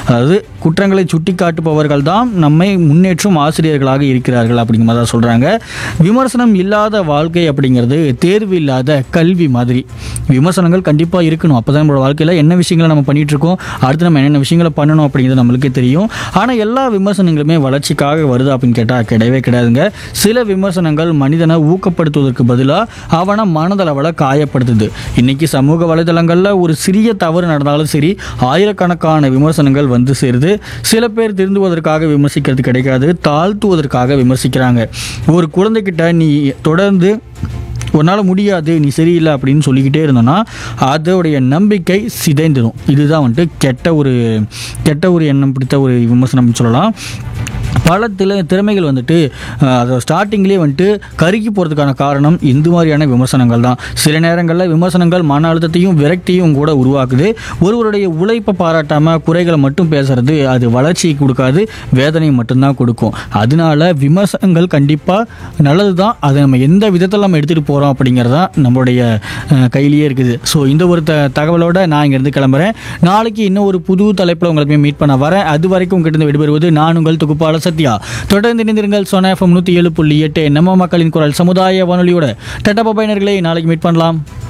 அதாவது குற்றங்களை சுட்டி காட்டுபவர்கள் தான் நம்மை முன்னேற்றும் ஆசிரியர்களாக இருக்கிறார்கள் அப்படிங்கிற மாதிரி தான் சொல்கிறாங்க விமர்சனம் இல்லாத வாழ்க்கை அப்படிங்கிறது தேர்வு இல்லாத கல்வி மாதிரி விமர்சனங்கள் கண்டிப்பாக இருக்கணும் அப்போ தான் நம்மளோட வாழ்க்கையில் என்ன விஷயங்களை நம்ம பண்ணிட்டு இருக்கோம் அடுத்து நம்ம என்னென்ன விஷயங்களை பண்ணணும் அப்படிங்கிறது நம்மளுக்கே தெரியும் ஆனால் எல்லா விமர்சனங்களுமே வளர்ச்சிக்காக வருது அப்படின்னு கேட்டால் கிடையவே கிடையாதுங்க சில விமர்சனங்கள் மனிதனை ஊக்கப்படுத்துவதற்கு பதிலாக அவனை மனதளவில் காயப்படுத்துது இன்னைக்கு சமூக வலைதளங்களில் ஒரு சிறிய தவறு நடந்தாலும் சரி ஆயிரக்கணக்கான விமர்சனங்கள் வந்து சேருது சில பேர் திருந்துவதற்காக விமர்சிக்கிறது கிடைக்காது தாழ்த்துவதற்காக விமர்சிக்கிறாங்க ஒரு குழந்தைகிட்ட நீ தொடர்ந்து உன்னால் முடியாது நீ சரியில்லை அப்படின்னு சொல்லிக்கிட்டே இருந்தோன்னா அதோடைய நம்பிக்கை சிதைந்துடும் இதுதான் வந்துட்டு கெட்ட ஒரு கெட்ட ஒரு எண்ணம் பிடித்த ஒரு விமர்சனம் சொல்லலாம் பல தில திறமைகள் வந்துட்டு அஹ், அதை ஸ்டார்டிங்லேயே வந்துட்டு கருகி போகிறதுக்கான காரணம் இந்த மாதிரியான விமர்சனங்கள் தான் சில நேரங்களில் விமர்சனங்கள் மன அழுத்தத்தையும் விரக்தியும் கூட உருவாக்குது ஒருவருடைய உழைப்பை பாராட்டாமல் குறைகளை மட்டும் பேசுறது அது வளர்ச்சியை கொடுக்காது வேதனை மட்டும்தான் கொடுக்கும் அதனால விமர்சனங்கள் கண்டிப்பாக நல்லது தான் அதை நம்ம எந்த விதத்தில் நம்ம எடுத்துகிட்டு போகிறோம் அப்படிங்கிறது தான் நம்மளுடைய அஹ், கையிலேயே இருக்குது ஸோ இந்த ஒரு த தகவலோட நான் இங்கேருந்து கிளம்புறேன் நாளைக்கு இன்னும் ஒரு புது தலைப்பில் உங்களை போய் மீட் பண்ண வரேன் அது வரைக்கும் உங்ககிட்ட விடுபெறுவது நான் உங்கள் தொகுப்பாளர் சத்யா தொடர்ந்து இணைந்திருங்கள் சோனா எஃப்எம் நூற்றி ஏழு புள்ளி எட்டு நம்ம மக்களின் குரல் சமுதாய வானொலியோட டட்டா பைனர்களை நாளைக்கு மீட் பண்ணலாம்